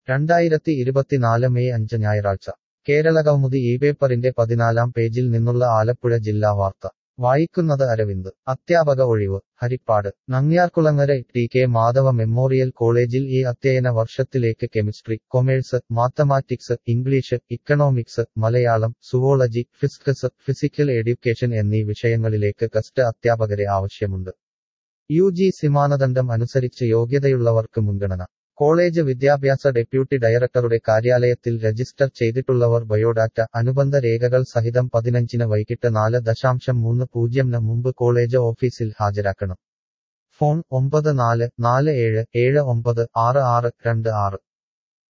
രണ്ടായിരത്തി ഇരുപത്തിനാല് മെയ് അഞ്ച് ഞായറാഴ്ച കേരളകൗമുദി ഈ പേപ്പറിന്റെ പതിനാലാം പേജിൽ നിന്നുള്ള ആലപ്പുഴ ജില്ലാ വാർത്ത വായിക്കുന്നത് അരവിന്ദ് അധ്യാപക ഒഴിവ് Harippad Nangiarkulangara T K Madhava memorial കോളേജിൽ ഈ അധ്യയന വർഷത്തിലേക്ക് chemistry commerce mathematics English economics Malayalam zoology physics physical education എന്നീ വിഷയങ്ങളിലേക്ക് ഗസ്റ്റ് അധ്യാപകരെ ആവശ്യമുണ്ട് യു ജി സി മാനദണ്ഡം അനുസരിച്ച് യോഗ്യതയുള്ളവർക്ക് മുൻഗണന കോളേജ് വിദ്യാഭ്യാസ ഡെപ്യൂട്ടി ഡയറക്ടറുടെ കാര്യാലയത്തിൽ രജിസ്റ്റർ ചെയ്തിട്ടുള്ളവർ ബയോഡാറ്റ അനുബന്ധ രേഖകൾ സഹിതം പതിനഞ്ചിന് വൈകിട്ട് നാല് ദശാംശം മൂന്ന് പൂജ്യംന് മുമ്പ് കോളേജ് ഓഫീസിൽ ഹാജരാക്കണം ഫോൺ ഒമ്പത് നാല് നാല് ഏഴ് ഏഴ് ഒമ്പത് ആറ് ആറ് രണ്ട് ആറ്